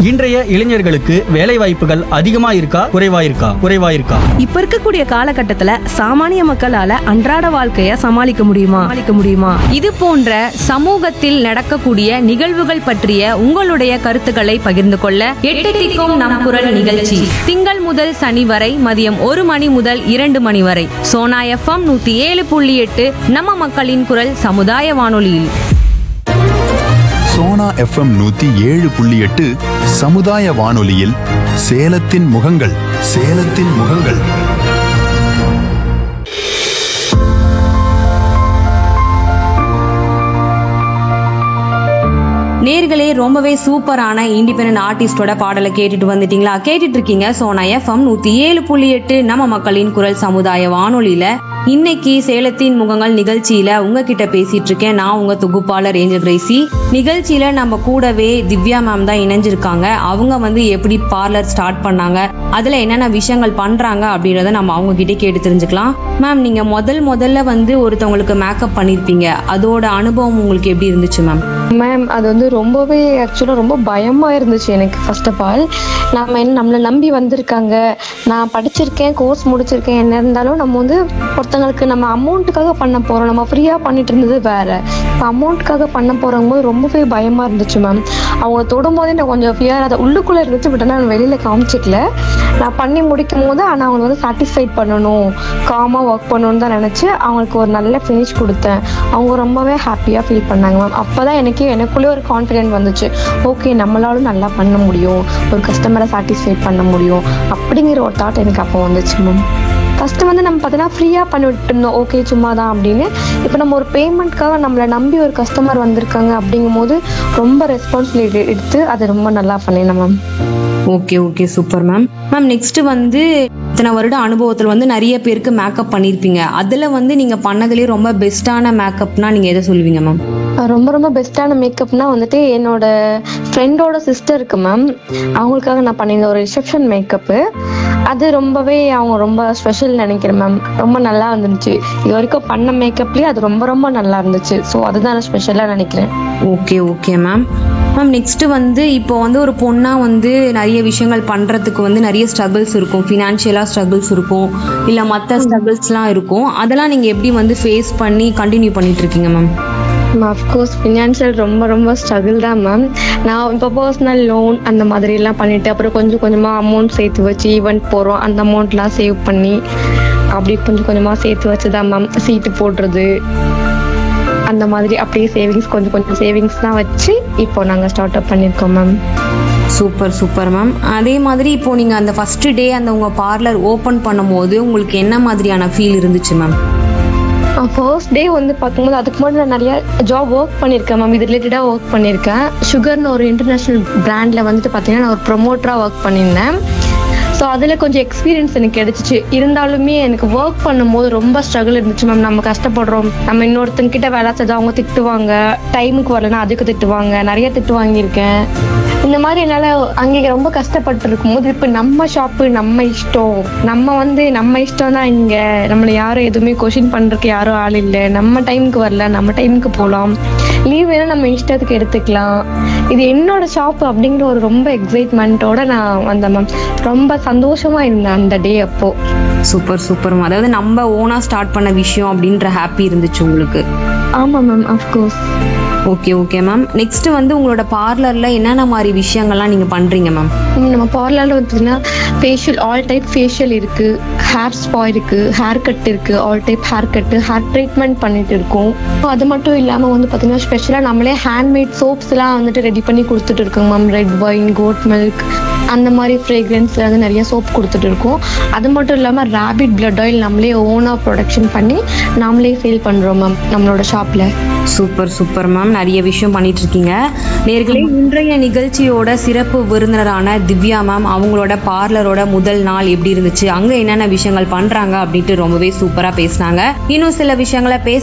இன்றைய இளைஞர்களுக்கு வேலை வாய்ப்புகள் அதிகமா இருக்கா குறைவா இருக்கா குறைவா இருக்கா இப்ப இருக்கக்கூடிய காலகட்டத்துல சாமானிய மக்களால அன்றாட வாழ்க்கைய சமாளிக்க முடியுமா சமாளிக்க முடியுமா இது போன்ற சமூகத்தில் நடக்கக்கூடிய நிகழ்வுகள் பற்றிய உங்களுடைய கருத்துக்களை பகிர்ந்து கொள்ள எட்டு திக்கும் நம் குரல் நிகழ்ச்சி திங்கள் முதல் சனி வரை மதியம் ஒரு மணி முதல் இரண்டு மணி வரை சோனா எஃப்எம் நூத்தி ஏழு புள்ளி எட்டு நம்ம மக்களின் குரல் சமுதாய வானொலியில் சோனா எஃப்எம் நூத்தி ஏழு புள்ளி எட்டு சமுதாய வானொலியில் சேலத்தின் முகங்கள் சேலத்தின் முகங்கள் நேர்களே ரொம்பவே சூப்பரான இண்டிபெண்டன்ட் ஆர்டிஸ்டோட பாடலை கேட்டுட்டு வந்துட்டீங்களா கேட்டுட்டு இருக்கீங்க சோனா எஃப்எம் நூத்தி ஏழு புள்ளி எட்டு நம்ம மக்களின் குரல் சமுதாய வானொலியில இன்னைக்கு சேலத்தின் முகங்கள் நிகழ்ச்சியில உங்ககிட்ட பேசிட்டு இருக்கேன் நான் உங்க தொகுப்பாளர் ஏஞ்சல் கிரேசி நிகழ்ச்சியில நம்ம கூடவே திவ்யா மேம் தான் இணைஞ்சிருக்காங்க அவங்க வந்து எப்படி பார்லர் ஸ்டார்ட் பண்ணாங்க அதுல என்னென்ன விஷயங்கள் பண்றாங்க அப்படின்றத நம்ம அவங்க கிட்டே கேட்டு தெரிஞ்சுக்கலாம் மேம் நீங்க முதல் முதல்ல வந்து ஒருத்தவங்களுக்கு மேக்கப் பண்ணிருப்பீங்க அதோட அனுபவம் உங்களுக்கு எப்படி இருந்துச்சு மேம் மேம் அது வந்து ரொம்பவே ஆக்சுவலாக ரொம்ப பயமாக இருந்துச்சு எனக்கு ஃபர்ஸ்ட் ஆஃப் ஆல் நம்ம என்ன நம்மளை நம்பி வந்திருக்காங்க நான் படிச்சிருக்கேன் கோர்ஸ் முடிச்சிருக்கேன் என்ன இருந்தாலும் நம்ம வந்து ஒருத்தங்களுக்கு நம்ம அமௌண்ட்டுக்காக பண்ண போகிறோம் நம்ம ஃப்ரீயாக பண்ணிட்டு இருந்தது வேற இப்போ அமௌண்ட்டுக்காக பண்ண போகிறவங்க போது ரொம்பவே பயமாக இருந்துச்சு மேம் அவங்க தொடும்போதே எனக்கு கொஞ்சம் ஃபியர் அதை உள்ளுக்குள்ளே இருந்துச்சு பட் ஆனால் நான் வெளியில் காமிச்சிக்கல நான் பண்ணி முடிக்கும் போது ஆனால் அவங்களை வந்து சாட்டிஸ்ஃபைட் பண்ணணும் காமாக ஒர்க் பண்ணணும்னு தான் நினச்சி அவங்களுக்கு ஒரு நல்ல ஃபினிஷ் கொடுத்தேன் அவங்க ரொம்பவே ஹாப்பியாக ஃபீல் பண்ணாங்க மேம் அப்போ தான் எனக்கு எனக்குள்ளே ஒரு கான்ஃபிடென்ட் வந்துச்சு ஓகே நம்மளாலும் நல்லா பண்ண முடியும் ஒரு கஸ்டமரை சாட்டிஸ்ஃபைட் பண்ண முடியும் அப்படிங்கிற ஒரு தாட் எனக்கு அப்போ வந்துச்சு மேம் ஃபஸ்ட்டு வந்து நம்ம பார்த்தீங்கன்னா ஃப்ரீயாக பண்ணிவிட்டு இருந்தோம் ஓகே சும்மா தான் அப்படின்னு இப்போ நம்ம ஒரு பேமெண்ட்காக நம்மளை நம்பி ஒரு கஸ்டமர் வந்திருக்காங்க அப்படிங்கும்போது ரொம்ப ரெஸ்பான்சிபிலிட்டி எடுத்து அதை ரொம்ப நல்லா பண்ணினேன் ma'am okay okay super ma'am ma'am next வந்து இத்தனை வருட அனுபவத்தில் வந்து நிறைய பேருக்கு மேக்கப் பண்ணியிருப்பீங்க அதில் வந்து நீங்கள் பண்ணதுலேயே ரொம்ப பெஸ்ட்டான மேக்கப்னா நீங்கள் எதை சொல்லுவீங்க மேம் ரொம்ப ரொம்ப பெஸ்ட்டான மேக்கப்னா வந்துட்டு என்னோட ஃப்ரெண்டோட சிஸ்டருக்கு மேம் அவங்களுக்காக நான் பண்ணியிருந்த ஒரு ரிசப்ஷன் மேக்கப்பு அது ரொம்பவே அவங்க ரொம்ப ஸ்பெஷல் நினைக்கிறேன் மேம் ரொம்ப நல்லா இருந்துச்சு இது வரைக்கும் பண்ண மேக்கப்லேயே அது ரொம்ப ரொம்ப நல்லா இருந்துச்சு ஸோ அதுதான் நான் ஸ்பெஷலாக நினைக்கிறேன் okay okay ma'am ma'am next வந்து இப்போ வந்து ஒரு பொண்ணா வந்து நிறைய விஷயங்கள் பண்றதுக்கு வந்து நிறைய ஸ்ட்ரகிள்ஸ் இருக்கும் ஃபினான்ஷியலா ஸ்ட்ரகிள்ஸ் இருக்கும் இல்ல மற்ற ஸ்ட்ரகிள்ஸ்லாம் இருக்கும் அதெல்லாம் நீங்க எப்படி வந்து ஃபேஸ் பண்ணி கண்டினியூ பண்ணிட்டு இருக்கீங்க மேம் அஃப்கோர்ஸ் ஃபினான்ஷியல் ரொம்ப ரொம்ப ஸ்ட்ரகிள் தான் மேம் நான் இப்போ பர்சனல் லோன் அந்த மாதிரி எல்லாம் பண்ணிட்டு அப்புறம் கொஞ்சம் கொஞ்சமாக அமௌண்ட் சேர்த்து வச்சு ஈவெண்ட் போகிறோம் அந்த அமௌண்ட்லாம் சேவ் பண்ணி அப்படி கொஞ்சம் கொஞ்சமாக சேர்த்து வச்சு தான் மேம் சீட்டு போடுறது அந்த மாதிரி அப்படியே சேவிங்ஸ் கொஞ்சம் கொஞ்சம் சேவிங்ஸ் தான் வச்சு இப்போ நாங்கள் ஸ்டார்ட் அப் பண்ணியிருக்கோம் மேம் சூப்பர் சூப்பர் மேம் அதே மாதிரி இப்போ நீங்க அந்த ஃபர்ஸ்ட் டே அந்த உங்க பார்லர் ஓபன் பண்ணும்போது உங்களுக்கு என்ன மாதிரியான ஃபீல் இருந்துச்சு மேம் ஃபர்ஸ்ட் டே வந்து பார்க்கும்போது அதுக்கு முன்னாடி நான் நிறைய ஜாப் ஒர்க் பண்ணியிருக்கேன் மேம் இது ரிலேட்டடாக ஒர்க் பண்ணியிருக்கேன் சுகர்னு ஒரு இன்டர்நேஷ்னல் பிராண்டில் வந்துட்டு பார்த்தீங்கன்னா நான் ஒரு ப்ரொமோட்டராக ஒர்க் பண்ணியிருந்தேன் ஸோ அதில் கொஞ்சம் எக்ஸ்பீரியன்ஸ் எனக்கு கிடைச்சிச்சு இருந்தாலுமே எனக்கு ஒர்க் பண்ணும்போது ரொம்ப ஸ்ட்ரகிள் இருந்துச்சு மேம் நம்ம கஷ்டப்படுறோம் நம்ம இன்னொருத்தங்க கிட்ட வேலை செஞ்சா அவங்க திட்டுவாங்க டைமுக்கு வரலன்னா அதுக்கு திட்டுவாங்க நிறைய திட்டு வாங்கியிருக்கேன் இந்த மாதிரி என்னால் அங்கே ரொம்ப கஷ்டப்பட்டு இருக்கும்போது இப்போ நம்ம ஷாப்பு நம்ம இஷ்டம் நம்ம வந்து நம்ம இஷ்டம் தான் இங்கே நம்மளை யாரும் எதுவுமே கொஷின் பண்ணுறதுக்கு யாரும் ஆள் இல்லை நம்ம டைமுக்கு வரல நம்ம டைமுக்கு போகலாம் லீவ் வேணால் நம்ம இஷ்டத்துக்கு எடுத்துக்கலாம் இது என்னோட ஷாப் அப்படிங்கிற ஒரு ரொம்ப எக்ஸைட்மெண்ட்டோட நான் வந்தேன் மேம் ரொம்ப சந்தோஷமா இருந்தேன் அந்த டே அப்போ சூப்பர் சூப்பர் மேம் அதாவது நம்ம ஓனா ஸ்டார்ட் பண்ண விஷயம் அப்படின்ற ஹாப்பி இருந்துச்சு உங்களுக்கு ஆமாம் ma'am of course okay okay ma'am next வந்து உங்களோட பார்லர்ல என்னென்ன மாதிரி விஷயங்கள்லாம் நீங்க பண்றீங்க மேம் நம்ம பார்லரில் வந்து பார்த்தீங்கன்னா ஃபேஷியல் ஆல் டைப் ஃபேஷியல் இருக்கு ஹேர் ஸ்பா இருக்கு ஹேர் கட் இருக்கு all type haircut hair treatment பண்ணிட்டு இருக்கோம் அது மட்டும் இல்லாமல் வந்து பார்த்தீங்கன்னா ஸ்பெஷலாக நம்மளே ஹேண்ட்மேட் சோப்ஸ்லாம் வந்துட்டு ரெடி பண்ணி கொடுத்துட்டு இருக்கோம் ma'am red wine goat milk அந்த மாதிரி ஃப்ரேக்ரன்ஸ்ல வந்து நிறைய சோப் கொடுத்துட்டு இருக்கோம் அது மட்டும் இல்லாமல் ரேபிட் பிளட் ஆயில் நம்மளே ஓனாக ப்ரொடக்ஷன் பண்ணி நாமளே சேல் பண்ணுறோம் மேம் நம்மளோட ஷாப்பில் சூப்பர் சூப்பர் மேம் நிறைய விஷயம் பண்ணிட்டு இருக்கீங்க நேர்களே இன்றைய நிகழ்ச்சியோட சிறப்பு விருந்தினரான திவ்யா மேம் அவங்களோட பார்லரோட முதல் நாள் எப்படி இருந்துச்சு அங்க என்னென்ன விஷயங்கள் பண்றாங்க அப்படின்ட்டு ரொம்பவே சூப்பரா பேசினாங்க இன்னும் சில விஷயங்களை பேச